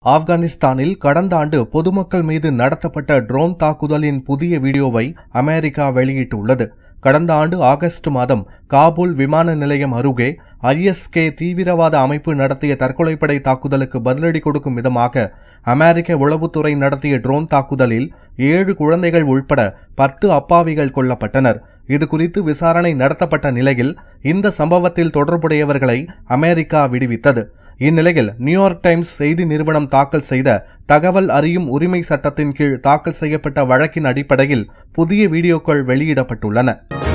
ஆப்கானிஸ்தானில் கடந்த ஆண்டு பொதுமக்கள் மீது நடத்தப்பட்ட ட்ரோன் தாக்குதலின் புதிய வீடியோவை அமெரிக்கா வெளியிட்டுள்ளது கடந்த ஆண்டு ஆகஸ்ட் மாதம் காபூல் விமான நிலையம் அருகே ஐஎஸ்கே தீவிரவாத அமைப்பு நடத்திய தற்கொலைப்படை தாக்குதலுக்கு பதிலடி கொடுக்கும் விதமாக அமெரிக்க உளவுத்துறை நடத்திய ட்ரோன் தாக்குதலில் ஏழு குழந்தைகள் உள்பட பத்து அப்பாவிகள் கொல்லப்பட்டனர் இதுகுறித்து விசாரணை நடத்தப்பட்ட நிலையில் இந்த சம்பவத்தில் தொடர்புடையவர்களை அமெரிக்கா விடுவித்தது இந்நிலையில் நியூயார்க் டைம்ஸ் செய்தி நிறுவனம் தாக்கல் செய்த தகவல் அறியும் உரிமை சட்டத்தின் கீழ் தாக்கல் செய்யப்பட்ட வழக்கின் அடிப்படையில் புதிய வீடியோக்கள் வெளியிடப்பட்டுள்ளன